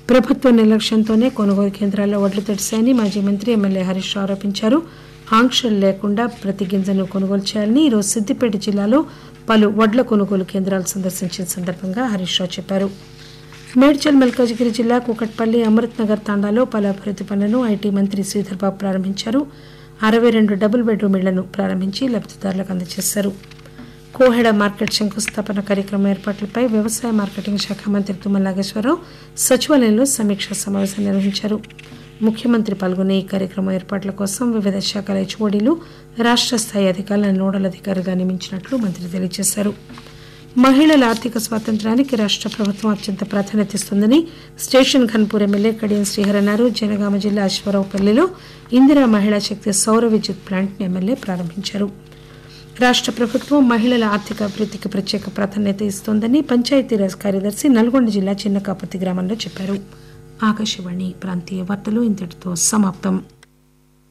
ప్రభుత్వ నిర్లక్ష్యంతోనే కొనుగోలు కేంద్రాల్లో వడ్లు తడిశాయని మాజీ మంత్రి ఎమ్మెల్యే హరీష్ రావు ఆరోపించారు ఆంక్షలు లేకుండా ప్రతి గింజను కొనుగోలు చేయాలని ఈరోజు సిద్దిపేట జిల్లాలో పలు వడ్ల కొనుగోలు కేంద్రాలు సందర్శించిన సందర్భంగా హరీష్ రావు చెప్పారు మేడ్చల్ మల్కాజిగిరి జిల్లా కూకట్పల్లి అమృత్ నగర్ తాండాలో పలు అభివృద్ది పనులను ఐటీ మంత్రి శ్రీధర్ బాబు ప్రారంభించారు అరవై రెండు డబుల్ బెడ్రూమ్ ఇళ్లను ప్రారంభించి లబ్దిదారులకు అందజేశారు కోహెడ మార్కెట్ శంకుస్థాపన కార్యక్రమం ఏర్పాట్లపై వ్యవసాయ మార్కెటింగ్ శాఖ మంత్రి తుమ్మల నాగేశ్వరరావు సచివాలయంలో సమీక్షా సమావేశం నిర్వహించారు ముఖ్యమంత్రి పాల్గొనే ఈ కార్యక్రమం ఏర్పాట్ల కోసం వివిధ శాఖల హెచ్ఓడీలు రాష్ట్ర స్థాయి అధికారులను నోడల్ అధికారిగా నియమించినట్లు మంత్రి తెలియజేశారు మహిళల ఆర్థిక స్వాతంత్రానికి రాష్ట్ర ప్రభుత్వం అత్యంత ప్రాధాన్యత ఇస్తుందని స్టేషన్ ఘన్పూర్ ఎమ్మెల్యే కడియం శ్రీహర్ అన్నారు జనగామ జిల్లా అశ్వరావుపల్లిలో ఇందిరా మహిళా శక్తి సౌర విద్యుత్ ప్లాంట్ను ఎమ్మెల్యే ప్రారంభించారు రాష్ట్ర ప్రభుత్వం మహిళల ఆర్థిక అభివృద్ధికి ప్రత్యేక ప్రాధాన్యత ఇస్తోందని పంచాయతీరాజ్ కార్యదర్శి నల్గొండ జిల్లా చిన్నకాపతి గ్రామంలో చెప్పారు ఆకాశవాణి ప్రాంతీయ వార్తలు ఇంతటితో సమాప్తం